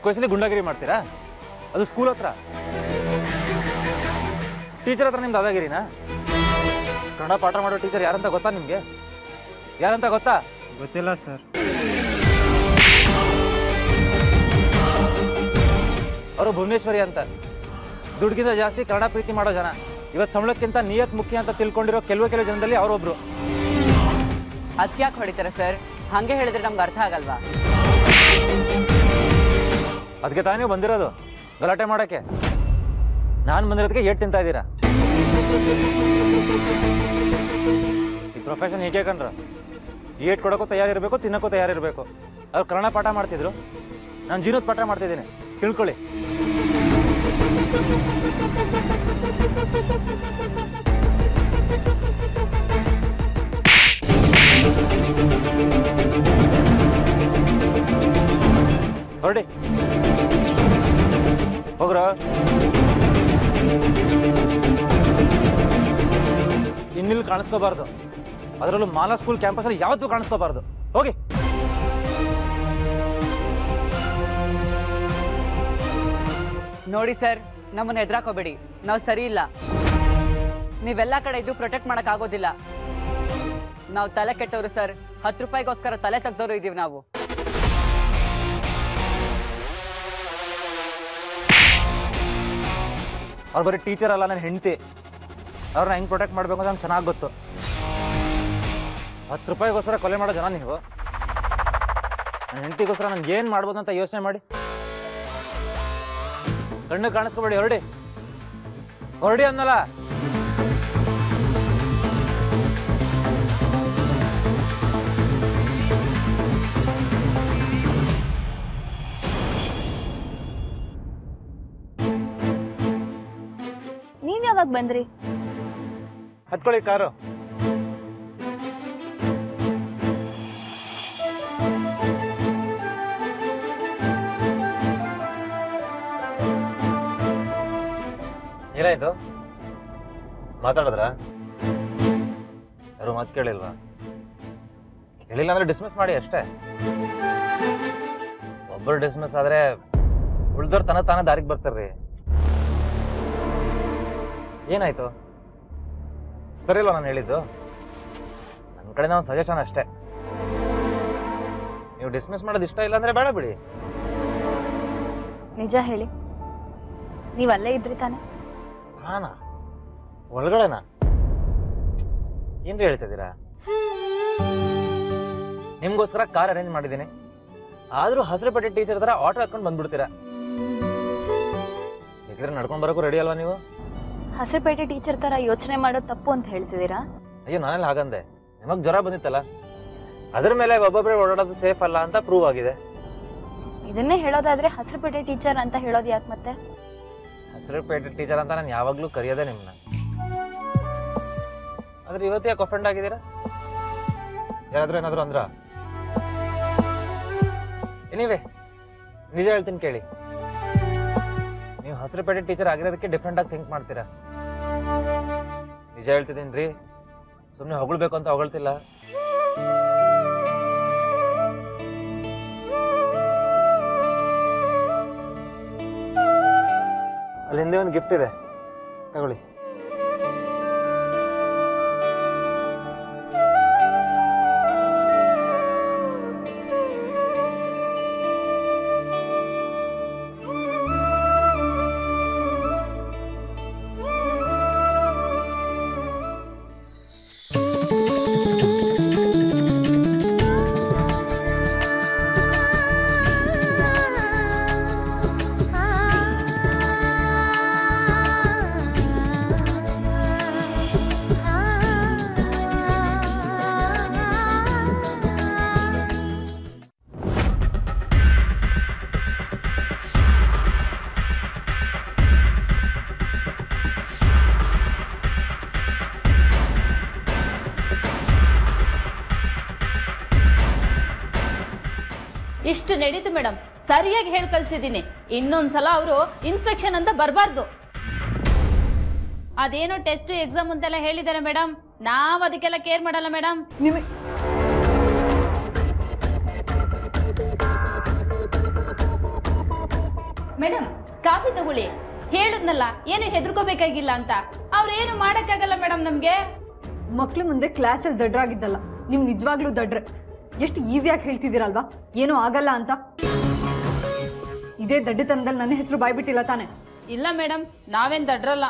ವಯಸ್ಸಲ್ಲಿ ಗುಂಡಾಗಿರಿ ಮಾಡ್ತೀರಾ ಅದು ಸ್ಕೂಲ್ ಹತ್ರ ಟೀಚರ್ ಹತ್ರ ನಿಮ್ದು ದಾದಾಗಿರಿನಾ ಕನ್ನಡ ಪಾಠ ಮಾಡೋ ಟೀಚರ್ ಯಾರಂತ ಗೊತ್ತಾ ನಿಮಗೆ ಯಾರಂತ ಗೊತ್ತಾ ಗೊತ್ತಿಲ್ಲ ಸರ್ ಅವರು ಭುವನೇಶ್ವರಿ ಅಂತ ದುಡ್ಗಿಂತ ಜಾಸ್ತಿ ಕನ್ನಡ ಪ್ರೀತಿ ಮಾಡೋ ಜನ ಇವತ್ತು ಸಂಬಳಕ್ಕಿಂತ ನಿಯತ್ ಮುಖ್ಯ ಅಂತ ತಿಳ್ಕೊಂಡಿರೋ ಕೆಲವು ಕೆಲವು ಜನದಲ್ಲಿ ಅವರೊಬ್ರು ಅದ್ಯಾಕೆ ಹೊಡಿತಾರೆ ಸರ್ ಹಂಗೆ ಹೇಳಿದ್ರೆ ನಮ್ಗೆ ಅರ್ಥ ಆಗಲ್ವಾ ಅದಕ್ಕೆ ತಾನೇ ನೀವು ಬಂದಿರೋದು ಗಲಾಟೆ ಮಾಡೋಕ್ಕೆ ನಾನು ಬಂದಿರೋದಕ್ಕೆ ಏಟ್ ತಿಂತಾ ಇದ್ದೀರಾ ಈ ಪ್ರೊಫೆಷನ್ ಹೀಗೆ ಕಂಡ್ರ ಏಟ್ ಕೊಡೋಕ್ಕೂ ತಯಾರಿರಬೇಕು ತಿನ್ನೋಕ್ಕೂ ತಯಾರಿರಬೇಕು ಅವ್ರು ಕನ್ನಡ ಪಾಠ ಮಾಡ್ತಿದ್ರು ನಾನು ಜೀವನದ ಪಾಠ ಮಾಡ್ತಿದ್ದೀನಿ ತಿಳ್ಕೊಳ್ಳಿ ಹೊರಡಿ ಹೋಗ್ರ ಇನ್ನಿಲ್ಲಿ ಕಾಣಿಸ್ಕೋಬಾರ್ದು ಅದರಲ್ಲೂ ಮಾಲಾ ಸ್ಕೂಲ್ ಕ್ಯಾಂಪಸಲ್ಲಿ ಯಾವತ್ತೂ ಕಾಣಿಸ್ಕೋಬಾರ್ದು ಹೋಗಿ ನೋಡಿ ಸರ್ ನಮ್ಮನ್ನ ಹೆದ್ರಾಕೋಬೇಡಿ ನಾವು ಸರಿ ಇಲ್ಲ ನೀವೆಲ್ಲ ಕಡೆ ಇದ್ದು ಪ್ರೊಟೆಕ್ಟ್ ಮಾಡಕ್ ಆಗೋದಿಲ್ಲ ನಾವು ತಲೆ ಕೆಟ್ಟವರು ಸರ್ ಹತ್ತು ರೂಪಾಯಿಗೋಸ್ಕರ ತಲೆ ತೆಗ್ದವರು ಇದೀವಿ ನಾವು ಅವ್ರು ಬರೀ ಟೀಚರ್ ಅಲ್ಲ ನನ್ನ ಹೆಂಡತಿ ಅವ್ರನ್ನ ಹೆಂಗೆ ಪ್ರೊಟೆಕ್ಟ್ ಮಾಡಬೇಕು ಅಂತ ನಂಗೆ ಚೆನ್ನಾಗಿ ಗೊತ್ತು ಹತ್ತು ರೂಪಾಯಿಗೋಸ್ಕರ ಕೊಲೆ ಮಾಡೋ ಜನ ನೀವು ನನ್ನ ಹೆಂಡತಿಗೋಸ್ಕರ ನಾನು ಏನು ಮಾಡ್ಬೋದು ಅಂತ ಯೋಚನೆ ಮಾಡಿ ಕಣ್ಣು ಕಾಣಿಸ್ಕೋಬೇಡಿ ಹೊರಡಿ ಹೊರಡಿ ಅನ್ನಲ್ಲ ನೀವ್ ಯಾವಾಗ ಬಂದ್ರಿ ಹತ್ಕೊಳ್ಳಿ ಕಾರು ಏನಾಯ್ತು ಮಾತಾಡಿದ್ರ ಯಾರು ಮಾತು ಕೇಳಿಲ್ವಾ ಕೇಳಿಲ್ಲ ಅಂದ್ರೆ ಡಿಸ್ಮಿಸ್ ಮಾಡಿ ಅಷ್ಟೇ ಒಬ್ಬರು ಡಿಸ್ಮಿಸ್ ಆದ್ರೆ ಉಳ್ದವ್ರು ತನ ತಾನೇ ದಾರಿಗೆ ಬರ್ತಾರ್ರಿ ಏನಾಯ್ತು ಸರಿ ಇಲ್ವಾ ನಾನು ಹೇಳಿದ್ದು ನನ್ನ ಕಡೆಯಿಂದ ಒಂದು ಸಜೆಷನ್ ಅಷ್ಟೇ ನೀವು ಡಿಸ್ಮಿಸ್ ಮಾಡೋದು ಇಷ್ಟ ಇಲ್ಲ ಅಂದ್ರೆ ಬೇಡ ಬಿಡಿ ನಿಜ ಹೇಳಿ ನೀವ್ ಅಲ್ಲೇ ಇದ್ರಿ ತಾನೆ ಹಾನಾ ಒಳಗಡೆನಾ ಏನ್ರಿ ಹೇಳ್ತಿದ್ದೀರಾ ನಿಮ್ಗೋಸ್ಕರ ಕಾರ್ ಅರೇಂಜ್ ಮಾಡಿದ್ದೀನಿ ಆದ್ರೂ ಹಸಿರುಪೇಟೆ ಟೀಚರ್ ತರ ಆಟೋ ಹಾಕೊಂಡು ಬಂದ್ಬಿಡ್ತೀರಾ ಬೇಕಿದ್ರೆ ನಡ್ಕೊಂಡ್ ಬರೋಕ್ಕೂ ರೆಡಿ ಅಲ್ವಾ ನೀವು ಹಸಿರುಪೇಟೆ ಟೀಚರ್ ತರ ಯೋಚನೆ ಮಾಡೋದು ತಪ್ಪು ಅಂತ ಹೇಳ್ತಿದ್ದೀರಾ ಅಯ್ಯೋ ನಾನೆಲ್ಲ ಹಾಗಂದೆ ನಿಮಗ್ ಜ್ವರ ಬಂದಿತ್ತಲ್ಲ ಅದ್ರ ಮೇಲೆ ಒಬ್ಬೊಬ್ಬರೇ ಓಡಾಡೋದು ಸೇಫ್ ಅಲ್ಲ ಅಂತ ಪ್ರೂವ್ ಆಗಿದೆ ಇದನ್ನೇ ಹೇಳೋದಾದ್ರೆ ಹಸಿರುಪೇಟೆ ಟೀಚರ್ ಅಂತ ಹೇಳೋದು ಯಾಕೆ ಮತ್ತೆ ಹಸಿರುಪೇಟೆ ಟೀಚರ್ ಅಂತ ನಾನು ಯಾವಾಗ್ಲೂ ಕರೆಯೋದೇ ನಿಮ್ಮನ್ನ ಆದ್ರೆ ಇವತ್ತು ಯಾಕೆ ಅಫೆಂಡ್ ಆಗಿದ್ದೀರಾ ಯಾರಾದ್ರೂ ಏನಾದ್ರು ಅಂದ್ರ ಎನಿವೆ ನಿಜ ಹೇಳ್ತೀನಿ ಕೇಳಿ ನೀವು ಹಸಿರುಪೇಟೆ ಟೀಚರ್ ಆಗಿರೋದಕ್ಕೆ ಡಿಫ್ರೆಂಟ್ ಆಗಿ ಥಿಂಕ್ ಮಾಡ್ತೀರಾ ನಿಜ ಹೇಳ್ತಿದ್ದೀನಿ ರೀ ಸುಮ್ಮನೆ ಹೊಗಳ್ಬೇಕು ಅಂತ ಹೊಗಳ್ತಿಲ್ಲ ಅಲ್ಲಿ ಹಿಂದೆ ಒಂದು ಗಿಫ್ಟ್ ಇದೆ ತಗೊಳ್ಳಿ ಇಷ್ಟು ನಡೀತು ಮೇಡಮ್ ಸರಿಯಾಗಿ ಹೇಳಿ ಕಳ್ಸಿದ್ದೀನಿ ಇನ್ನೊಂದ್ಸಲ ಅವರು ಇನ್ಸ್ಪೆಕ್ಷನ್ ಅಂತ ಬರಬಾರ್ದು ಅದೇನೋ ಟೆಸ್ಟ್ ಎಕ್ಸಾಮ್ ಅಂತೆಲ್ಲ ಹೇಳಿದ್ದಾರೆ ಮೇಡಮ್ ನಾವ್ ಅದಕ್ಕೆಲ್ಲ ಕೇರ್ ಮಾಡಲ್ಲ ಮೇಡಮ್ ನಿಮಗೆ ಮೇಡಮ್ ಕಾಫಿ ತಗೊಳ್ಳಿ ಹೇಳಿದ್ನಲ್ಲ ಏನು ಹೆದರ್ಕೋಬೇಕಾಗಿಲ್ಲ ಅಂತ ಅವ್ರೇನು ಮಾಡಕ್ಕಾಗಲ್ಲ ಮೇಡಮ್ ನಮ್ಗೆ ಮಕ್ಳು ಮುಂದೆ ಕ್ಲಾಸಲ್ಲಿ ದಡ್ರಾಗಿದ್ದಲ್ಲ ನೀವು ನಿಜವಾಗ್ಲೂ ದಡ್ರೆ ಎಷ್ಟು ಈಸಿಯಾಗಿ ಹೇಳ್ತಿದ್ದೀರಲ್ವಾ ಏನೂ ಆಗಲ್ಲ ಅಂತ ಇದೇ ದಡ್ಡತನದಲ್ಲಿ ನನ್ನ ಹೆಸರು ಬಾಯ್ಬಿಟ್ಟಿಲ್ಲ ತಾನೆ ಇಲ್ಲ ಮೇಡಮ್ ನಾವೇನ್ ದಡ್ರಲ್ಲ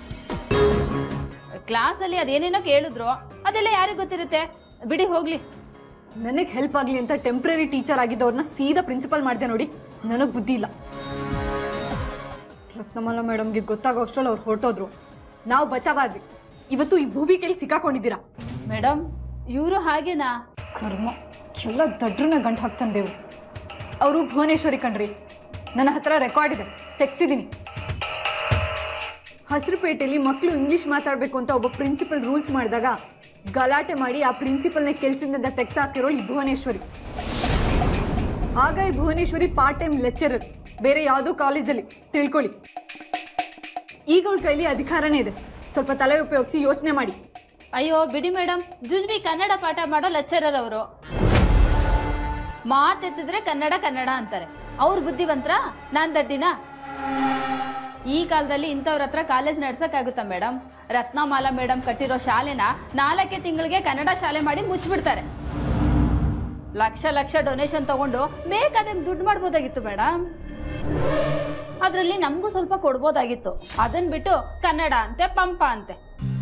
ಕ್ಲಾಸಲ್ಲಿ ಅದೇನೇನೋ ಕೇಳಿದ್ರು ಅದೆಲ್ಲ ಯಾರಿಗ್ ಗೊತ್ತಿರುತ್ತೆ ಬಿಡಿ ಹೋಗ್ಲಿ ನನಗೆ ಹೆಲ್ಪ್ ಆಗಲಿ ಅಂತ ಟೆಂಪ್ರರಿ ಟೀಚರ್ ಆಗಿದ್ದವ್ರನ್ನ ಸೀದಾ ಪ್ರಿನ್ಸಿಪಲ್ ಮಾಡಿದೆ ನೋಡಿ ನನಗೆ ಬುದ್ಧಿ ಇಲ್ಲ ರತ್ನಮಾಲ ಮೇಡಮ್ಗೆ ಗೊತ್ತಾಗೋ ಅಷ್ಟ್ರಲ್ಲಿ ಅವ್ರು ಹೊರಟೋದ್ರು ನಾವು ಬಚಾವಾದ್ವಿ ಇವತ್ತು ಈ ಭೂಮಿ ಕೈಲಿ ಸಿಕ್ಕಾಕೊಂಡಿದ್ದೀರಾ ಮೇಡಮ್ ಇವರು ಹಾಗೇನಾ ಕರ್ಮ ಎಲ್ಲ ದಡ್ರನ್ನ ಗಂಟು ಹಾಕ್ತಾನೆ ದೇವ್ರು ಅವರು ಭುವನೇಶ್ವರಿ ಕಣ್ರಿ ನನ್ನ ಹತ್ರ ರೆಕಾರ್ಡ್ ಇದೆ ತೆಗ್ಸಿದ್ದೀನಿ ಹಸಿರುಪೇಟೆಯಲ್ಲಿ ಮಕ್ಕಳು ಇಂಗ್ಲಿಷ್ ಮಾತಾಡಬೇಕು ಅಂತ ಒಬ್ಬ ಪ್ರಿನ್ಸಿಪಲ್ ರೂಲ್ಸ್ ಮಾಡಿದಾಗ ಗಲಾಟೆ ಮಾಡಿ ಆ ಪ್ರಿನ್ಸಿಪಲ್ನ ಕೆಲ್ಸದಿಂದ ತೆಗ್ಸಾಕಿರೋಳು ಈ ಭುವನೇಶ್ವರಿ ಆಗ ಈ ಭುವನೇಶ್ವರಿ ಪಾರ್ಟ್ ಟೈಮ್ ಲೆಕ್ಚರರ್ ಬೇರೆ ಯಾವುದೋ ಕಾಲೇಜಲ್ಲಿ ತಿಳ್ಕೊಳ್ಳಿ ಈಗ ಅವಳ ಕೈಲಿ ಅಧಿಕಾರನೇ ಇದೆ ಸ್ವಲ್ಪ ತಲೆ ಉಪಯೋಗಿಸಿ ಯೋಚನೆ ಮಾಡಿ ಅಯ್ಯೋ ಬಿಡಿ ಮೇಡಮ್ ಜುಜ್ಬಿ ಕನ್ನಡ ಪಾಠ ಮಾಡೋ ಲೆಕ್ಚರರ್ ಅವರು ಮಾತೆತ್ತಿದ್ರೆ ಕನ್ನಡ ಕನ್ನಡ ಅಂತಾರೆ ಅವ್ರ ಬುದ್ಧಿವಂತರ ನಾನ್ ದಡ್ಡಿನ ಈ ಕಾಲದಲ್ಲಿ ಇಂಥವ್ರ ಹತ್ರ ಕಾಲೇಜ್ ನಡ್ಸಕ್ಕಾಗುತ್ತಾ ಮೇಡಮ್ ರತ್ನಮಾಲಾ ಮೇಡಮ್ ಕಟ್ಟಿರೋ ಶಾಲೆನ ನಾಲ್ಕೇ ತಿಂಗಳಿಗೆ ಕನ್ನಡ ಶಾಲೆ ಮಾಡಿ ಮುಚ್ಚಿಬಿಡ್ತಾರೆ ಲಕ್ಷ ಲಕ್ಷ ಡೊನೇಷನ್ ತಗೊಂಡು ಬೇಕಾದಂಗೆ ದುಡ್ಡು ಮಾಡ್ಬೋದಾಗಿತ್ತು ಮೇಡಮ್ ಅದರಲ್ಲಿ ನಮಗೂ ಸ್ವಲ್ಪ ಕೊಡ್ಬೋದಾಗಿತ್ತು ಅದನ್ನ ಬಿಟ್ಟು ಕನ್ನಡ ಅಂತೆ ಪಂಪ ಅಂತೆ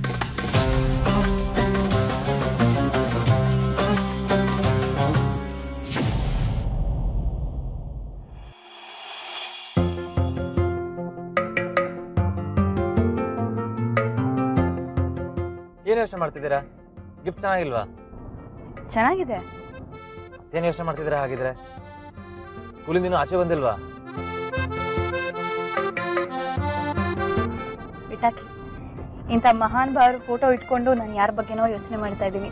ಏನು ಯೋಚನೆ ಮಾಡ್ತಿದ್ದೀರಾ ಗಿಫ್ಟ್ ಚೆನ್ನಾಗಿಲ್ವಾ ಚೆನ್ನಾಗಿದೆ ಏನು ಯೋಚನೆ ಮಾಡ್ತಿದ್ದೀರಾ ಹಾಗಿದ್ರೆ ಸ್ಕೂಲಿಂದ ಇನ್ನೂ ಆಚೆ ಬಂದಿಲ್ವಾ ಬಿಟ್ಟಾಕಿ ಇಂಥ ಮಹಾನ್ ಭಾವರು ಫೋಟೋ ಇಟ್ಕೊಂಡು ನಾನು ಯಾರ ಬಗ್ಗೆನೋ ಯೋಚನೆ ಮಾಡ್ತಾ ಇದ್ದೀನಿ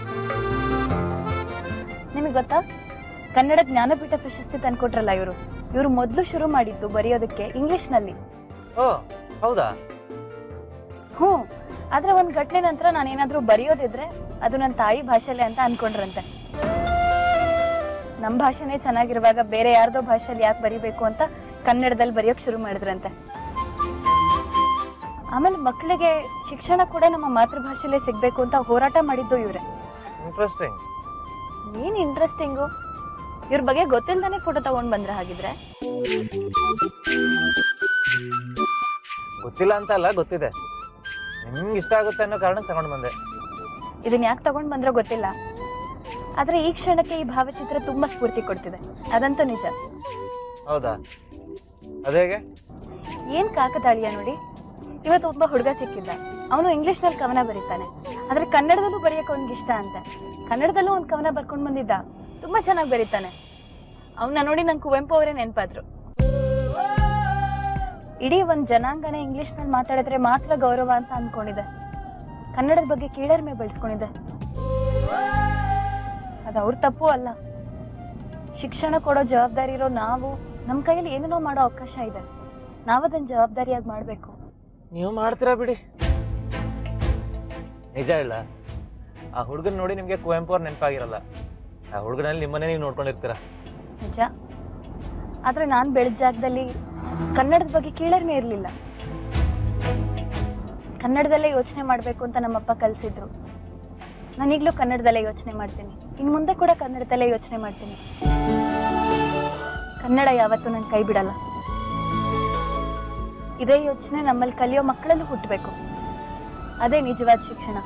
ನಿಮಗೆ ಗೊತ್ತಾ ಕನ್ನಡ ಜ್ಞಾನಪೀಠ ಪ್ರಶಸ್ತಿ ತಂದ್ಕೊಟ್ರಲ್ಲ ಇವರು ಇವರು ಮೊದಲು ಶುರು ಮಾಡಿದ್ದು ಬರೆಯೋದಕ್ಕೆ ಇಂಗ್ಲಿಷ್ನಲ್ಲಿ ಓ ಹೌದಾ ಹ್ಞೂ ಆದ್ರೆ ಒಂದು ಘಟನೆ ನಂತರ ನಾನೇನಾದ್ರೂ ಬರೆಯೋದಿದ್ರೆ ಅದು ನನ್ನ ತಾಯಿ ಭಾಷೆಲೆ ಅಂತ ಅನ್ಕೊಂಡ್ರಂತೆ ನಮ್ಮ ಭಾಷೆನೇ ಚೆನ್ನಾಗಿರುವಾಗ ಬೇರೆ ಯಾರ್ದೋ ಭಾಷೆಯಲ್ಲಿ ಯಾಕೆ ಬರಿಬೇಕು ಅಂತ ಕನ್ನಡದಲ್ಲಿ ಬರೆಯೋಕ್ ಶುರು ಮಾಡಿದ್ರಂತೆ ಆಮೇಲೆ ಮಕ್ಕಳಿಗೆ ಶಿಕ್ಷಣ ಕೂಡ ನಮ್ಮ ಮಾತೃಭಾಷೆಲೇ ಸಿಗ್ಬೇಕು ಅಂತ ಹೋರಾಟ ಮಾಡಿದ್ದು ಇವ್ರೆ ಇಂಟ್ರೆಸ್ಟಿಂಗ್ ಏನ್ ಇಂಟ್ರೆಸ್ಟಿಂಗು ಇವ್ರ ಬಗ್ಗೆ ಗೊತ್ತಿಲ್ದಾನೆ ಫೋಟೋ ತಗೊಂಡ್ ಬಂದ್ರ ಹಾಗಿದ್ರೆ ಗೊತ್ತಿಲ್ಲ ಅಂತ ಅಲ್ಲ ಗೊತ್ತಿದೆ ನಿಮ್ಗೆ ಇಷ್ಟ ಆಗುತ್ತೆ ಅನ್ನೋ ಕಾರಣ ತಗೊಂಡು ಬಂದೆ ಇದನ್ನ ಯಾಕೆ ತಗೊಂಡ್ ಬಂದ್ರೋ ಗೊತ್ತಿಲ್ಲ ಆದ್ರೆ ಈ ಕ್ಷಣಕ್ಕೆ ಈ ಭಾವಚಿತ್ರ ತುಂಬಾ ಸ್ಫೂರ್ತಿ ಕೊಡ್ತಿದೆ ಅದಂತೂ ನಿಜ ಹೌದಾ ಅದೇಗೆ ಏನ್ ಕಾಕತಾಳಿಯ ನೋಡಿ ಇವತ್ತು ಒಬ್ಬ ಹುಡುಗ ಸಿಕ್ಕಿದ್ದ ಅವನು ಇಂಗ್ಲಿಷ್ನಲ್ಲಿ ಕವನ ಬರೀತಾನೆ ಆದ್ರೆ ಕನ್ನಡದಲ್ಲೂ ಬರೆಯಕ್ಕೆ ಅವ್ನಿಗೆ ಇಷ್ಟ ಅಂತೆ ಕನ್ನಡದಲ್ಲೂ ಒಂದು ಕವನ ಬರ್ಕೊಂಡ್ ಬಂದಿದ್ದ ತುಂಬಾ ಚೆನ್ನಾಗಿ ಬರೀತಾನೆ ಅವನ್ನ ನೋಡಿ ನಂಗೆ ಕುವೆಂಪು ಅವರೇ ನೆನಪಾದ್ರು ಇಡೀ ಒಂದ್ ಜನಾಂಗನೇ ಇಂಗ್ಲಿಷ್ನಲ್ಲಿ ಮಾತಾಡಿದ್ರೆ ಮಾತ್ರ ಗೌರವ ಅಂತ ಅನ್ಕೊಂಡಿದೆ ಕನ್ನಡದ ಬಗ್ಗೆ ಕೀಳರಿಮೆ ಬೆಳೆಸ್ಕೊಂಡಿದೆ ಅದು ಅವ್ರ ತಪ್ಪು ಅಲ್ಲ ಶಿಕ್ಷಣ ಕೊಡೋ ಜವಾಬ್ದಾರಿ ಇರೋ ನಾವು ನಮ್ಮ ಕೈಯಲ್ಲಿ ಏನೇನೋ ಮಾಡೋ ಅವಕಾಶ ಇದೆ ನಾವದನ್ನ ಜವಾಬ್ದಾರಿಯಾಗಿ ಮಾಡಬೇಕು ನೀವು ಮಾಡ್ತೀರಾ ಬಿಡಿ ನಿಜ ಹೇಳ ಆ ಹುಡುಗನ್ ನೋಡಿ ನಿಮಗೆ ಕುವೆಂಪು ಅವ್ರು ನೆನಪಾಗಿರಲ್ಲ ಆ ಹುಡುಗನಲ್ಲಿ ನಿಮ್ಮನ್ನೇ ನೀವು ನೋಡ್ಕೊಂಡಿರ್ತೀರಾ ನಿಜ ಆದ್ರೆ ನಾನು ಬೆಳೆದ ಜಾಗದಲ್ಲಿ ಕನ್ನಡದ ಬಗ್ಗೆ ಕೀಳರಿಮೆ ಇರಲಿಲ್ಲ ಕನ್ನಡದಲ್ಲೇ ಯೋಚನೆ ಮಾಡಬೇಕು ಅಂತ ನಮ್ಮಪ್ಪ ಕಲಿಸಿದ್ರು ನಾನೀಗಲೂ ಕನ್ನಡದಲ್ಲೇ ಯೋಚನೆ ಮಾಡ್ತೀನಿ ಇನ್ನು ಮುಂದೆ ಕೂಡ ಕನ್ನಡದಲ್ಲೇ ಯೋಚನೆ ಮಾಡ್ತೀನಿ ಕನ್ನಡ ಯಾವತ್ತೂ ನನ್ನ ಕೈ ಬಿಡಲ್ಲ ಇದೇ ಯೋಚನೆ ನಮ್ಮಲ್ಲಿ ಕಲಿಯೋ ಮಕ್ಕಳಲ್ಲೂ ಹುಟ್ಟಬೇಕು ಅದೇ ನಿಜವಾದ ಶಿಕ್ಷಣ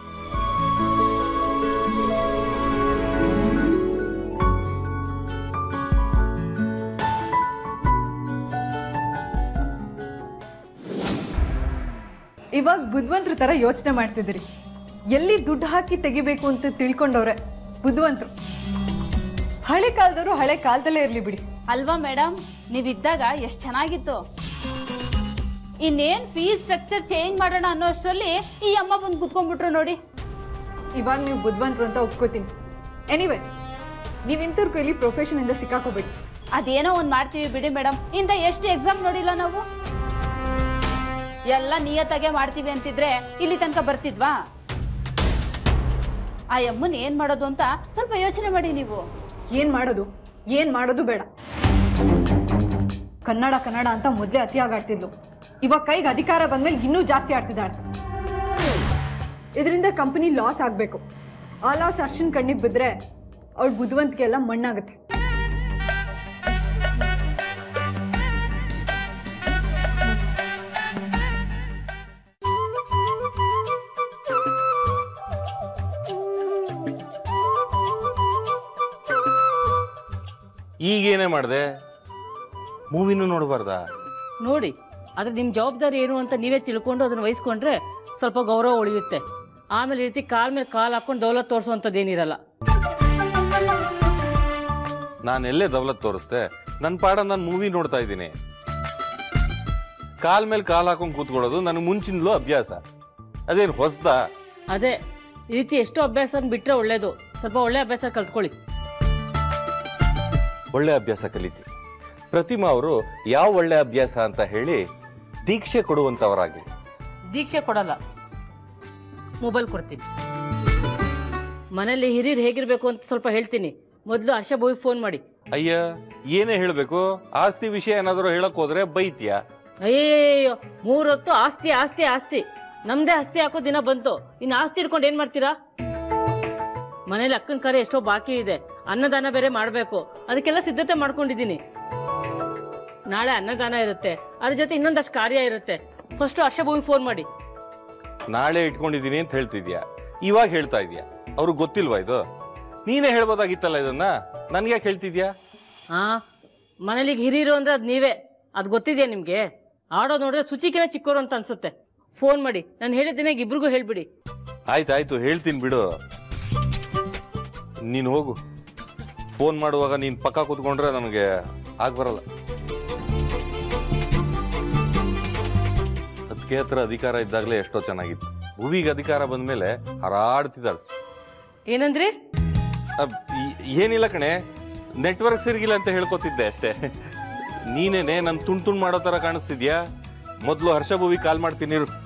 ಇವಾಗ ಬುದ್ಧಿವಂತರ ತರ ಯೋಚನೆ ಮಾಡ್ತಿದ್ದೀರಿ ಎಲ್ಲಿ ದುಡ್ಡು ಹಾಕಿ ತೆಗಿಬೇಕು ಅಂತ ತಿಳ್ಕೊಂಡವ್ರೆ ಬುದ್ಧಿವಂತರು ಹಳೆ ಕಾಲದವರು ಹಳೆ ಕಾಲದಲ್ಲೇ ಇರ್ಲಿ ಬಿಡಿ ಅಲ್ವಾ ಮೇಡಮ್ ನೀವಿದ್ದಾಗ ಎಷ್ಟು ಚೆನ್ನಾಗಿತ್ತು ಇನ್ನೇನ್ ಫೀಸ್ ಸ್ಟ್ರಕ್ಚರ್ ಚೇಂಜ್ ಮಾಡೋಣ ಅನ್ನೋ ಅಷ್ಟರಲ್ಲಿ ಈ ಅಮ್ಮ ಬಂದು ಕುತ್ಕೊಂಡ್ಬಿಟ್ರು ನೋಡಿ ಇವಾಗ ನೀವು ಬುದ್ಧಿವಂತರು ಅಂತ ಒಪ್ಕೋತೀನಿ ಎನಿವೆ ನೀವು ಇಂಥವ್ರ ಕೈಲಿ ಪ್ರೊಫೆಷನ್ ಇಂದ ಸಿಕ್ಕಾಕೋಬೇಡಿ ಅದೇನೋ ಒಂದ್ ಮಾಡ್ತೀವಿ ಬಿಡಿ ಮೇಡಮ್ ಇಂದ ಎಷ್ಟು ಎಕ್ಸಾಮ್ ನೋಡಿಲ್ಲ ನಾವು ಎಲ್ಲ ನಿಯತ್ತಾಗೆ ಮಾಡ್ತೀವಿ ಅಂತಿದ್ರೆ ಇಲ್ಲಿ ತನಕ ಬರ್ತಿದ್ವಾ ಆ ಅಮ್ಮನ್ ಏನ್ ಮಾಡೋದು ಅಂತ ಸ್ವಲ್ಪ ಯೋಚನೆ ಮಾಡಿ ನೀವು ಏನ್ ಮಾಡೋದು ಏನ್ ಮಾಡೋದು ಬೇಡ ಕನ್ನಡ ಕನ್ನಡ ಅಂತ ಮೊದಲೇ ಅತಿಯಾಗಿ ಆಡ್ತಿದ್ಲು ಇವಾಗ ಕೈಗೆ ಅಧಿಕಾರ ಬಂದ್ಮೇಲೆ ಇನ್ನೂ ಜಾಸ್ತಿ ಆಡ್ತಿದ್ದಾಳೆ ಇದರಿಂದ ಕಂಪನಿ ಲಾಸ್ ಆಗಬೇಕು ಆ ಲಾಸ್ ಅರ್ಶನ್ ಕಣ್ಣಿಗೆ ಬಿದ್ದರೆ ಅವಳ ಬುದ್ಧಿವಂತಿಕೆ ಎಲ್ಲ ಮಣ್ಣಾಗುತ್ತೆ ಈಗೇನೇ ಮಾಡಿದೆ ಮೂವಿನೂ ನೋಡಬಾರ್ದಾ ನೋಡಿ ಆದ್ರೆ ನಿಮ್ಮ ಜವಾಬ್ದಾರಿ ಏನು ಅಂತ ನೀವೇ ತಿಳ್ಕೊಂಡು ಅದನ್ನ ವಹಿಸ್ಕೊಂಡ್ರೆ ಸ್ವಲ್ಪ ಗೌರವ ಉಳಿಯುತ್ತೆ ಆಮೇಲೆ ಈ ರೀತಿ ಕಾಲ್ ಮೇಲೆ ಕಾಲ್ ಹಾಕೊಂಡು ದೌಲತ್ ತೋರಿಸುವಂಥದ್ದು ಏನಿರಲ್ಲ ನಾನು ಎಲ್ಲೇ ದೌಲತ್ ತೋರಿಸ್ದೆ ನನ್ನ ಪಾಡ ನಾನು ಮೂವಿ ನೋಡ್ತಾ ಇದ್ದೀನಿ ಕಾಲ್ ಮೇಲೆ ಕಾಲ್ ಹಾಕೊಂಡು ಕೂತ್ಕೊಳ್ಳೋದು ನನಗೆ ಮುಂಚಿನಲೂ ಅಭ್ಯಾಸ ಅದೇನು ಹೊಸ್ದಾ ಅದೇ ಈ ರೀತಿ ಎಷ್ಟು ಅಭ್ಯಾಸ ಬಿಟ್ರೆ ಒಳ್ಳೇದು ಸ್ವಲ್ಪ ಒಳ್ಳೆ ಅಭ್ಯಾಸ ಕಲ್ತ್ಕೊಳ್ಳಿ ಒಳ್ಳೆ ಅಭ್ಯಾಸ ಕಲಿತಿ ಪ್ರತಿಮಾ ಅವರು ಯಾವ ಒಳ್ಳೆ ಅಭ್ಯಾಸ ಅಂತ ಹೇಳಿ ದೀಕ್ಷೆ ಕೊಡುವಂತವರಾಗಿ ದೀಕ್ಷೆ ಕೊಡಲ್ಲ ಮೊಬೈಲ್ ಕೊಡ್ತೀನಿ ಮನೇಲಿ ಹಿರಿಯರು ಹೇಗಿರ್ಬೇಕು ಅಂತ ಸ್ವಲ್ಪ ಹೇಳ್ತೀನಿ ಮೊದಲು ಹರ್ಷ ಬೋಯ್ ಫೋನ್ ಮಾಡಿ ಅಯ್ಯ ಏನೇ ಹೇಳಬೇಕು ಆಸ್ತಿ ವಿಷಯ ಏನಾದರೂ ಹೇಳಕ್ ಹೋದ್ರೆ ಬೈತ್ಯಾ ಅಯ್ಯಯ್ಯೋ ಮೂರೊತ್ತು ಆಸ್ತಿ ಆಸ್ತಿ ಆಸ್ತಿ ನಮ್ದೇ ಆಸ್ತಿ ಹಾಕೋ ದಿನ ಬಂತು ಇನ್ನು ಆಸ್ತಿ ಇಟ್ಕೊಂಡು ಏನ್ ಮಾಡ್ತೀರಾ ಮನೇಲಿ ಅಕ್ಕನ ಕಾರ್ಯ ಎಷ್ಟೋ ಬಾಕಿ ಇದೆ ಅನ್ನದಾನ ಬೇರೆ ಮಾಡಬೇಕು ಅದಕ್ಕೆಲ್ಲ ಸಿದ್ಧತೆ ಮಾಡ್ಕೊಂಡಿದ್ದೀನಿ ನಾಳೆ ಅನ್ನದಾನ ಇರುತ್ತೆ ಅದ್ರ ಜೊತೆ ಇನ್ನೊಂದಷ್ಟು ಕಾರ್ಯ ಇರುತ್ತೆ ಫಸ್ಟ್ ಹರ್ಷ ಭೂಮಿ ಫೋನ್ ಮಾಡಿ ನಾಳೆ ಇಟ್ಕೊಂಡಿದ್ದೀನಿ ಅಂತ ಹೇಳ್ತಿದ್ಯಾ ಇವಾಗ ಹೇಳ್ತಾ ಇದೀಯಾ ಅವ್ರಿಗೆ ಗೊತ್ತಿಲ್ವಾ ಇದು ನೀನೇ ಹೇಳ್ಬೋದಾಗಿತ್ತಲ್ಲ ಇದನ್ನ ನನ್ಗೆ ಯಾಕೆ ಹೇಳ್ತಿದ್ಯಾ ಹಾ ಮನೇಲಿ ಈಗ ಹಿರಿಯರು ಅಂದ್ರೆ ಅದು ನೀವೇ ಅದು ಗೊತ್ತಿದೆಯಾ ನಿಮಗೆ ಆಡೋ ನೋಡಿದ್ರೆ ಸುಚಿಕಿನ ಚಿಕ್ಕೋರು ಅಂತ ಅನ್ಸುತ್ತೆ ಫೋನ್ ಮಾಡಿ ನಾನು ಹೇಳಿದ್ದೇನೆ ಇಬ್ರಿಗೂ ಹೇಳ್ಬಿಡಿ ಆಯ್ತಾಯ್ತು ಹೇಳ್ತೀನಿ ಬಿಡು ನೀನು ಹೋಗು ಫೋನ್ ಮಾಡುವಾಗ ನೀನ್ ಪಕ್ಕ ಕೂತ್ಕೊಂಡ್ರೆ ನನಗೆ ಆಗ್ಬರಲ್ಲ ಅದಕ್ಕೆ ಹತ್ರ ಅಧಿಕಾರ ಇದ್ದಾಗಲೇ ಎಷ್ಟೋ ಚೆನ್ನಾಗಿತ್ತು ಭೂವಿಗೆ ಅಧಿಕಾರ ಬಂದ್ಮೇಲೆ ಹರಾಡ್ತಿದ್ದಾಳೆ ಏನಂದ್ರಿ ಅಬ್, ಈ- ಏನಿಲ್ಲ ಕಣೆ ನೆಟ್ವರ್ಕ್ ಸಿರ್ಗಿಲ್ಲ ಅಂತ ಹೇಳ್ಕೊತಿದ್ದೆ ಅಷ್ಟೇ ನೀನೇನೆ ನನ್ ತುಂಡ್ ತುಂಡ್ ಮಾಡೋ ತರ ಕಾಣಿಸ್ತಿದ್ಯಾ ಮೊದ್ಲು ಹರ್ಷ ಭೂವಿ ಕಾಲ್ ಮಾಡ್ತೀನಿ ಇರು.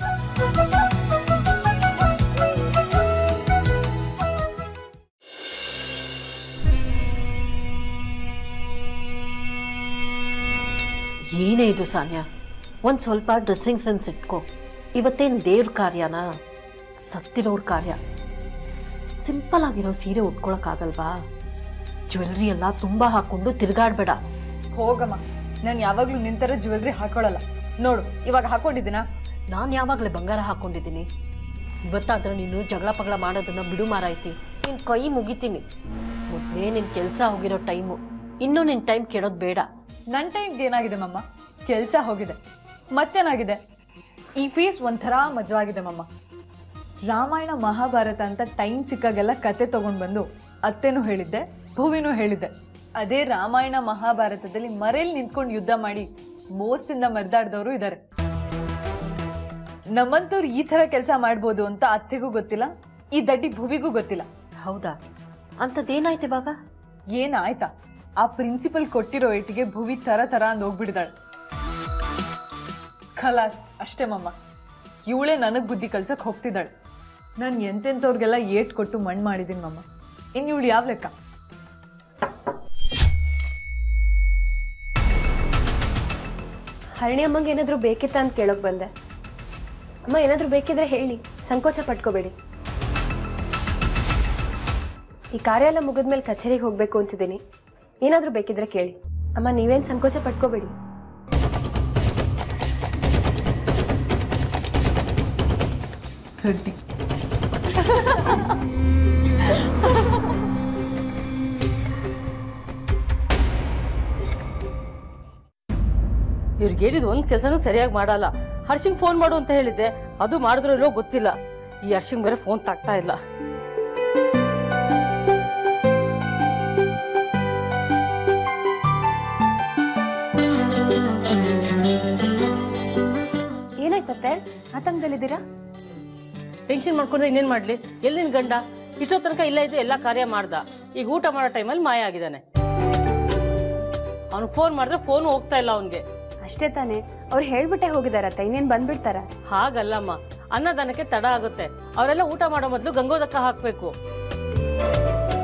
ಏನೇ ಇದು ಸಾನ್ಯ ಒಂದು ಸ್ವಲ್ಪ ಡ್ರೆಸ್ಸಿಂಗ್ ಸೆನ್ಸ್ ಇಟ್ಕೋ ಇವತ್ತೇನು ದೇವ್ರ ಕಾರ್ಯನಾ ಸತ್ತಿರೋರ್ ಕಾರ್ಯ ಸಿಂಪಲ್ ಆಗಿರೋ ಸೀರೆ ಉಟ್ಕೊಳಕ್ಕಾಗಲ್ವಾ ಜ್ಯುವೆಲ್ರಿ ಎಲ್ಲ ತುಂಬ ಹಾಕೊಂಡು ತಿರ್ಗಾಡ್ಬೇಡ ಹೋಗಮ್ಮ ನಾನು ಯಾವಾಗಲೂ ನಿಂತರ ಜ್ಯುವೆಲ್ರಿ ಹಾಕೊಳ್ಳಲ್ಲ ನೋಡು ಇವಾಗ ಹಾಕೊಂಡಿದ್ದೀನಾ ನಾನು ಯಾವಾಗಲೇ ಬಂಗಾರ ಹಾಕೊಂಡಿದ್ದೀನಿ ಇವತ್ತಾದ್ರೆ ನೀನು ಜಗಳ ಪಗಳ ಮಾಡೋದನ್ನ ಬಿಡು ಮಾರಾಯ್ತಿ ನಿನ್ನ ಕೈ ಮುಗಿತೀನಿ ಮೊದಲೇ ನಿನ್ನ ಕೆಲಸ ಹೋಗಿರೋ ಟೈಮು ಇನ್ನೂ ನಿನ್ನ ಟೈಮ್ ಕೆಡೋದು ಬೇಡ ನನ್ನ ಟೈಮ್ ಏನಾಗಿದೆ ಮಮ್ಮ ಕೆಲಸ ಹೋಗಿದೆ ಮತ್ತೇನಾಗಿದೆ ಈ ಫೀಸ್ ಒಂಥರ ಮಜವಾಗಿದೆ ಮಮ್ಮ ರಾಮಾಯಣ ಮಹಾಭಾರತ ಅಂತ ಟೈಮ್ ಸಿಕ್ಕಾಗೆಲ್ಲ ಕತೆ ತಗೊಂಡು ಬಂದು ಅತ್ತೆನೂ ಹೇಳಿದ್ದೆ ಭುವಿನೂ ಹೇಳಿದ್ದೆ ಅದೇ ರಾಮಾಯಣ ಮಹಾಭಾರತದಲ್ಲಿ ಮರೇಲಿ ನಿಂತ್ಕೊಂಡು ಯುದ್ಧ ಮಾಡಿ ಮೋಸ್ತಿಂದ ಮರ್ದಾಡ್ದವರು ಇದ್ದಾರೆ ನಮ್ಮಂತವ್ರು ಈ ಥರ ಕೆಲಸ ಮಾಡ್ಬೋದು ಅಂತ ಅತ್ತೆಗೂ ಗೊತ್ತಿಲ್ಲ ಈ ದಡ್ಡಿ ಭುವಿಗೂ ಗೊತ್ತಿಲ್ಲ ಹೌದಾ ಅಂಥದ್ದೇನಾಯ್ತು ಇವಾಗ ಏನಾಯ್ತಾ ಆ ಪ್ರಿನ್ಸಿಪಲ್ ಕೊಟ್ಟಿರೋ ಏಟಿಗೆ ಭುವಿ ತರ ತರ ಅಂದ್ ಹೋಗ್ಬಿಡ್ದಾಳೆ ಖಲಾಸ್ ಅಷ್ಟೇ ಮಮ್ಮ ಇವಳೇ ನನಗ್ ಬುದ್ಧಿ ಕಲ್ಸಕ್ ಹೋಗ್ತಿದ್ದಾಳೆ ನಾನು ಎಂತೆಂಥವ್ರಿಗೆಲ್ಲ ಏಟ್ ಕೊಟ್ಟು ಮಣ್ಣು ಮಾಡಿದ್ದೀನಿ ಮಮ್ಮ ಇನ್ ಇವಳು ಯಾವ ಲೆಕ್ಕ ಹರಣಿ ಅಮ್ಮಂಗೆ ಏನಾದರೂ ಬೇಕಿತ್ತ ಅಂತ ಕೇಳೋಕೆ ಬಂದೆ ಅಮ್ಮ ಏನಾದರೂ ಬೇಕಿದ್ರೆ ಹೇಳಿ ಸಂಕೋಚ ಪಟ್ಕೋಬೇಡಿ ಈ ಕಾರ್ಯ ಎಲ್ಲ ಮುಗಿದ್ಮೇಲೆ ಕಚೇರಿಗೆ ಹೋಗಬೇಕು ಅಂತಿದ್ದೀನಿ ಏನಾದರೂ ಬೇಕಿದ್ರೆ ಕೇಳಿ ಅಮ್ಮ ನೀವೇನು ಸಂಕೋಚ ಪಟ್ಕೋಬೇಡಿ ಥರ್ಟಿ ಇವ್ರಿಗೆ ಹೇಳಿದ ಒಂದು ಕೆಲಸನೂ ಸರಿಯಾಗಿ ಮಾಡಲ್ಲ ಹರ್ಷಿಂಗ್ ಫೋನ್ ಮಾಡು ಅಂತ ಹೇಳಿದ್ದೆ ಅದು ಮಾಡಿದ್ರೋ ಇಲ್ಲೋ ಗೊತ್ತಿಲ್ಲ ಈ ಹರ್ಷಿಂಗ್ ಬೇರೆ ಫೋನ್ ತಾಗ್ತಾ ಇಲ್ಲ ಏನಾಯ್ತತ್ತೆ ಆತಂಕದಲ್ಲಿದ್ದೀರಾ ಟೆನ್ಷನ್ ಮಾಡ್ಕೊಂಡ್ರೆ ಇನ್ನೇನು ಮಾಡಲಿ ಎಲ್ಲಿನ ಗಂಡ ಇಷ್ಟೋ ತನಕ ಇಲ್ಲ ಇದ್ದು ಎಲ್ಲ ಕಾರ್ಯ ಮಾಡ್ದ ಈಗ ಊಟ ಮಾಡೋ ಟೈಮಲ್ಲಿ ಮಾಯ ಆಗಿದ್ದಾನೆ ಅವ್ನು ಫೋನ್ ಮಾಡಿದ್ರೆ ಫೋನ್ ಹೋಗ್ತಾ ಇಲ್ಲ ಅವನಿಗೆ ಅಷ್ಟೇ ತಾನೇ ಅವ್ರು ಹೇಳ್ಬಿಟ್ಟೆ ಹೋಗಿದಾರತ್ತ ಇನ್ನೇನು ಬಂದ್ಬಿಡ್ತಾರ ಹಾಗಲ್ಲಮ್ಮ ಅನ್ನದಾನಕ್ಕೆ ತಡ ಆಗುತ್ತೆ ಅವರೆಲ್ಲ ಊಟ ಮಾಡೋ ಮೊದಲು ಗಂಗೋದಕ್ಕ ಹಾಕ್ಬೇಕು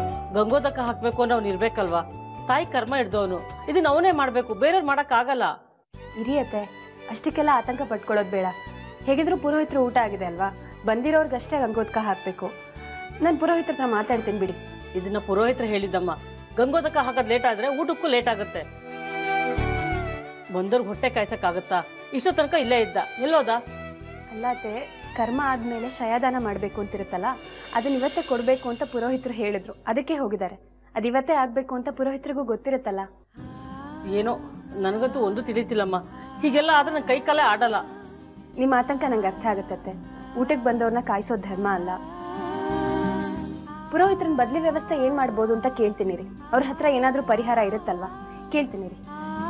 ಗಂಗೋದಕ್ಕ ಹಾಕ್ಬೇಕು ಅಂದ್ರೆ ಅವ್ನು ಇರ್ಬೇಕಲ್ವಾ ತಾಯಿ ಕರ್ಮ ಹಿಡ್ದವನು ಇದನ್ನ ಅವನೇ ಮಾಡ್ಬೇಕು ಬೇರೆಯವ್ರು ಮಾಡಕ್ ಆಗಲ್ಲ ಇರಿಯತ್ತೆ ಅಷ್ಟಕ್ಕೆಲ್ಲ ಆತಂಕ ಪಟ್ಕೊಳ್ಳೋದು ಬೇಡ ಹೇಗಿದ್ರು ಪುರೋಹಿತರು ಊಟ ಆಗಿದೆ ಅಲ್ವಾ ಬಂದಿರೋರ್ಗಷ್ಟೇ ಗಂಗೋತ್ಕ ಹಾಕಬೇಕು ನಾನು ಪುರೋಹಿತರ ಹತ್ರ ಮಾತಾಡ್ತೀನಿ ಬಿಡಿ ಇದನ್ನ ಪುರೋಹಿತರು ಹೇಳಿದ್ದಮ್ಮ ಗಂಗೋದಕ ಹಾಕೋದ್ ಲೇಟ್ ಆದ್ರೆ ಊಟಕ್ಕೂ ಲೇಟ್ ಆಗುತ್ತೆ ಬಂದವ್ರಿಗೆ ಹೊಟ್ಟೆ ಕಾಯ್ಸಕ್ಕಾಗತ್ತಾ ಇಷ್ಟೋ ತನಕ ಇಲ್ಲೇ ಇದ್ದ ಎಲ್ಲೋದ ಅಲ್ಲಾತೆ ಕರ್ಮ ಆದ್ಮೇಲೆ ಶಯದಾನ ಮಾಡಬೇಕು ಅಂತಿರುತ್ತಲ್ಲ ಅದನ್ನ ಇವತ್ತೇ ಕೊಡಬೇಕು ಅಂತ ಪುರೋಹಿತರು ಹೇಳಿದ್ರು ಅದಕ್ಕೆ ಹೋಗಿದ್ದಾರೆ ಅದು ಇವತ್ತೇ ಆಗಬೇಕು ಅಂತ ಪುರೋಹಿತರಿಗೂ ಗೊತ್ತಿರುತ್ತಲ್ಲ ಏನೋ ನನಗಂತೂ ಒಂದು ತಿಳಿತಿಲ್ಲಮ್ಮ ಹೀಗೆಲ್ಲ ಆದ್ರೆ ನನ್ನ ಕೈ ಕಾಲೇ ಆಡಲ್ಲ ನಿಮ್ಮ ಆತಂಕ ನಂಗೆ ಅರ್ಥ ಆಗುತ್ತತ್ತೆ ಊಟಕ್ಕೆ ಬಂದವ್ರನ್ನ ಕಾಯಿಸೋ ಧರ್ಮ ಅಲ್ಲ ಪುರೋಹಿತರನ್ನ ಬದಲಿ ವ್ಯವಸ್ಥೆ ಏನ್ ಮಾಡ್ಬೋದು ಅಂತ ಕೇಳ್ತೀನಿ ರೀ ಅವ್ರ ಹತ್ರ ಏನಾದ್ರೂ ಪರಿಹಾರ ಇರುತ್ತಲ್ವಾ ಕೇಳ್ತೀನಿ ರೀ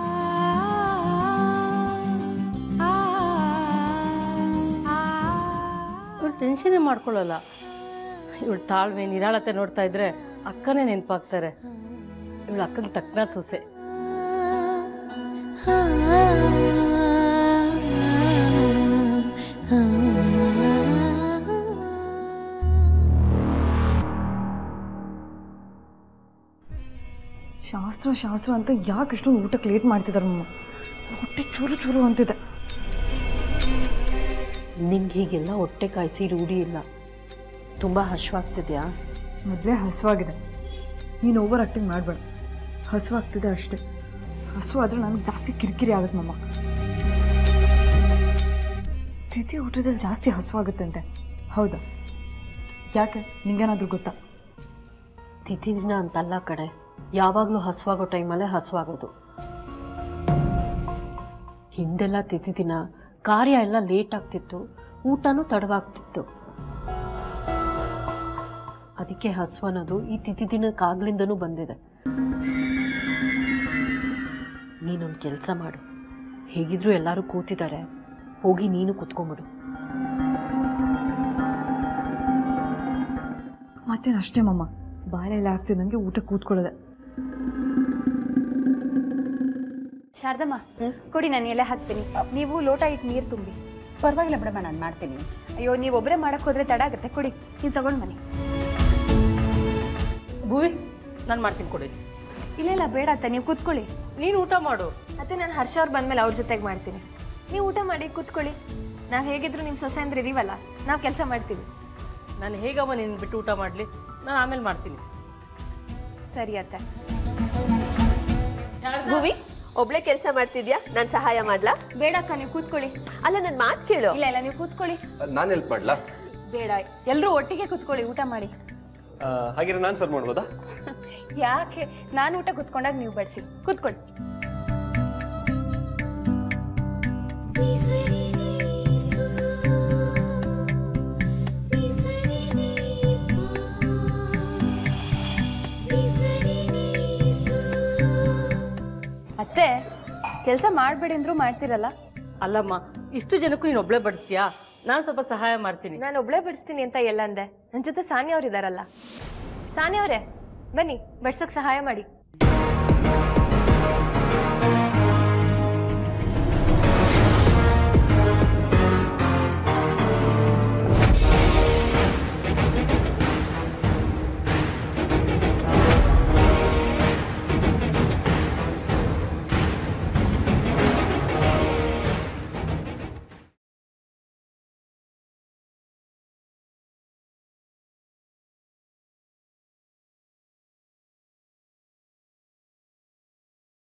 ಇವಳು ಟೆನ್ಷನ್ನೇ ಮಾಡ್ಕೊಳ್ಳಲ್ಲ ಇವಳು ತಾಳ್ಮೆ ನಿರಾಳತೆ ನೋಡ್ತಾ ಇದ್ರೆ ಅಕ್ಕನೇ ನೆನಪಾಗ್ತಾರೆ ಇವಳು ಅಕ್ಕನ ತಕ್ಕನ ಸೊಸೆ ಶಾಸ್ತ್ರ ಶಾಸ್ತ್ರ ಅಂತ ಯಾಕೆ ಇಷ್ಟೊಂದು ಊಟಕ್ಕೆ ಲೇಟ್ ಮಾಡ್ತಿದ್ದಾರೆ ಮಮ್ಮ ಹೊಟ್ಟೆ ಚೂರು ಚೂರು ಅಂತಿದೆ ನಿಂಗೆ ಹೀಗೆಲ್ಲ ಹೊಟ್ಟೆ ಕಾಯಿಸಿ ರೂಢಿ ಇಲ್ಲ ತುಂಬ ಹಶ್ವಾಗ್ತಿದ್ಯಾ ಮೊದಲೇ ಹಸುವಾಗಿದೆ ನೀನು ಓವರ್ ಆ್ಯಕ್ಟಿಂಗ್ ಮಾಡಬೇಡ ಹಸುವಾಗ್ತಿದೆ ಅಷ್ಟೇ ಹಸು ಆದರೆ ನನಗೆ ಜಾಸ್ತಿ ಕಿರಿಕಿರಿ ಆಗುತ್ತೆ ಮಮ್ಮ ತಿಥಿ ಊಟದಲ್ಲಿ ಜಾಸ್ತಿ ಹಸುವಾಗುತ್ತಂತೆ ಹೌದಾ ಯಾಕೆ ನಿಂಗೇನಾದ್ರೂ ಗೊತ್ತಾ ತಿಥಿ ದಿನ ಅಂತಲ್ಲ ಕಡೆ ಯಾವಾಗಲೂ ಹಸುವಾಗೋ ಟೈಮಲ್ಲೇ ಹಸುವಾಗೋದು ಹಿಂದೆಲ್ಲ ತಿಥಿ ದಿನ ಕಾರ್ಯ ಎಲ್ಲ ಲೇಟ್ ಆಗ್ತಿತ್ತು ಊಟನೂ ತಡವಾಗ್ತಿತ್ತು ಅದಕ್ಕೆ ಹಸು ಅನ್ನೋದು ಈ ತಿಥಿ ದಿನಕ್ಕಾಗ್ಲಿಂದನೂ ಬಂದಿದೆ ನೀನೊಂದು ಕೆಲಸ ಮಾಡು ಹೇಗಿದ್ರೂ ಎಲ್ಲರೂ ಕೂತಿದ್ದಾರೆ ಹೋಗಿ ನೀನು ಕೂತ್ಕೊಂಬಿಡು ಮತ್ತೇನು ಅಷ್ಟೇ ಮಮ್ಮ ಬಾಳೆ ಎಲ್ಲ ಆಗ್ತಿದ್ದಂಗೆ ಊಟ ಕೂತ್ಕೊಳ್ಳೋದೆ ಶಾರದಮ್ಮ ಕೊಡಿ ನಾನು ಎಲೆ ಹಾಕ್ತೀನಿ ನೀವು ಲೋಟ ಇಟ್ಟು ನೀರು ತುಂಬಿ ಪರವಾಗಿಲ್ಲ ಬಿಡಮ್ಮ ನಾನು ಮಾಡ್ತೀನಿ ಅಯ್ಯೋ ನೀವು ಒಬ್ಬರೇ ಮಾಡಕ್ ಹೋದ್ರೆ ತಡ ಆಗುತ್ತೆ ಕೊಡಿ ನೀವು ತಗೊಂಡು ಬನ್ನಿ ಭೂವಿ ನಾನು ಮಾಡ್ತೀನಿ ಕೊಡಿ ಇಲ್ಲ ಇಲ್ಲ ಬೇಡ ಅತ್ತೆ ನೀವು ಕೂತ್ಕೊಳ್ಳಿ ನೀನು ಊಟ ಮಾಡು ಮತ್ತೆ ನಾನು ಹರ್ಷ ಅವ್ರು ಬಂದ್ಮೇಲೆ ಅವ್ರ ಜೊತೆಗೆ ಮಾಡ್ತೀನಿ ನೀವು ಊಟ ಮಾಡಿ ಕೂತ್ಕೊಳ್ಳಿ ನಾವು ಹೇಗಿದ್ರು ನಿಮ್ಮ ಸೊಸೆ ಅಂದ್ರೆ ಇದೀವಲ್ಲ ನಾವು ಕೆಲಸ ಮಾಡ್ತೀವಿ ನಾನು ಹೇಗಮ್ಮ ನಿನ್ನ ಬಿಟ್ಟು ಊಟ ಮಾಡಲಿ ನಾನು ಆಮೇಲೆ ಮಾಡ್ತೀನಿ ಸರಿ ಅತ್ತೆ ಭುವಿ ಒಬ್ಳೆ ಕೆಲಸ ಮಾಡ್ತಿದ್ಯಾ ನಾನು ಸಹಾಯ ಮಾಡ್ಲಾ ಬೇಡ ಅಕ್ಕ ನೀವು ಕೂತ್ಕೊಳ್ಳಿ ಅಲ್ಲ ನನ್ನ ಮಾತು ಕೇಳು ಇಲ್ಲ ಇಲ್ಲ ನೀವು ಕೂತ್ಕೊಳ್ಳಿ ನಾನು ಹೆಲ್ಪ್ ಮಾಡ್ಲಾ ಬೇಡ ಎಲ್ಲರೂ ಒಟ್ಟಿಗೆ ಕೂತ್ಕೊಳ್ಳಿ ಊಟ ಮಾಡಿ ಆ, ಹಾಗಿದ್ರೆ ನಾನು ಸರ್ವ್ ಮಾಡ್ಬೋದಾ ಯಾಕೆ ನಾನು ಊಟ ಕೂತ್ಕೊಂಡಾಗ ನೀವು ಬಡಿಸಿ ಕೂತ್ಕೊಳ್ಳಿ ಅತ್ತೆ ಕೆಲಸ ಮಾಡಬೇಡಿ ಅಂದ್ರೂ ಮಾಡ್ತಿರಲ್ಲ ಅಲ್ಲಮ್ಮ ಇಷ್ಟು ಜನಕ್ಕೂ ನೀನು ಒಬ್ಳೆ ಬಡಿಸ್ತೀಯಾ ನಾನು ಸ್ವಲ್ಪ ಸಹಾಯ ಮಾಡ್ತೀನಿ ನಾನು ಒಬ್ಳೆ ಬಡಿಸ್ತೀನಿ ಅಂತ ಎಲ್ಲ ಅಂದೆ ನನ್ನ ಜೊತೆ ಸಾನಿಯಾ ಅವ್ರು ಇದಾರಲ್ಲ ಸಾನಿಯಾ ಅವರೇ ಬನ್ನಿ ಬಡ್ಸೋಕ್ ಸಹಾಯ ಮಾಡಿ